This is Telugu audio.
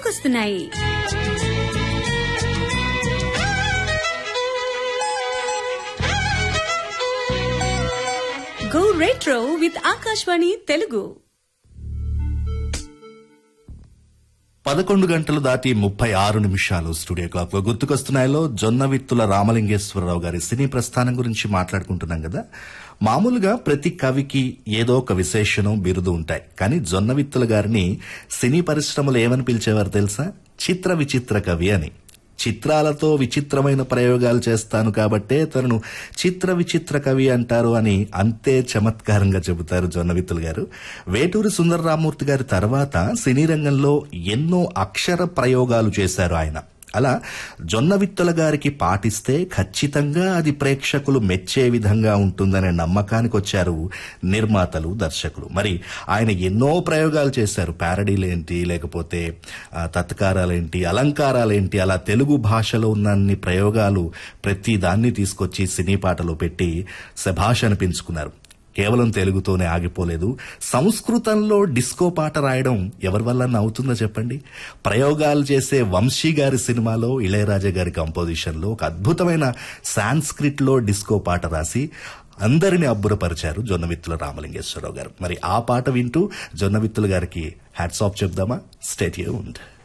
గుర్తుకొస్తున్నాయి go retro with Akashvani Telugu పదకొండు గంటలు దాటి ముప్పై ఆరు నిమిషాలు స్టూడియో క్లాక్ లో గుర్తుకొస్తున్నాయిలో జొన్న విత్తుల రామలింగేశ్వరరావు గారి సినీ ప్రస్థానం గురించి మాట్లాడుకుంటున్నాం కదా మామూలుగా ప్రతి కవికి ఏదో ఒక విశేషణం బిరుదు ఉంటాయి కానీ జొన్న విత్తుల గారిని సినీ పరిశ్రమలు ఏమని పిలిచేవారు తెలుసా చిత్ర విచిత్ర కవి అని చిత్రాలతో విచిత్రమైన ప్రయోగాలు చేస్తాను కాబట్టే తనను చిత్ర విచిత్ర కవి అంటారు అని అంతే చమత్కారంగా చెబుతారు జొన్నవిత్తులు గారు వేటూరి సుందరరామూర్తి గారి తర్వాత సినీ రంగంలో ఎన్నో అక్షర ప్రయోగాలు చేశారు ఆయన అలా జొన్నవిత్తుల గారికి పాటిస్తే ఖచ్చితంగా అది ప్రేక్షకులు మెచ్చే విధంగా ఉంటుందనే నమ్మకానికి వచ్చారు నిర్మాతలు దర్శకులు మరి ఆయన ఎన్నో ప్రయోగాలు చేశారు ప్యారడీలేంటి లేకపోతే ఆ, తత్కారాలేంటి అలంకారాలేంటి అలా తెలుగు భాషలో ఉన్నన్ని ప్రయోగాలు ప్రతి దాన్ని తీసుకొచ్చి సినీ పాటలో పెట్టి శభాష్ అనిపించుకున్నారు కేవలం తెలుగుతోనే ఆగిపోలేదు సంస్కృతంలో డిస్కో పాట రాయడం ఎవరి వల్ల అవుతుందో చెప్పండి ప్రయోగాలు చేసే వంశీ గారి సినిమాలో ఇళయరాజా గారి కంపోజిషన్లో ఒక అద్భుతమైన సాంస్క్రిట్ లో డిస్కో పాట రాసి అందరిని అబ్బురపరిచారు జొన్నవిత్తుల రామలింగేశ్వరరావు గారు మరి ఆ పాట వింటూ జొన్నవిత్తుల గారికి హ్యాట్స్ ఆఫ్ చెప్దామా స్టేట్ ఉండ్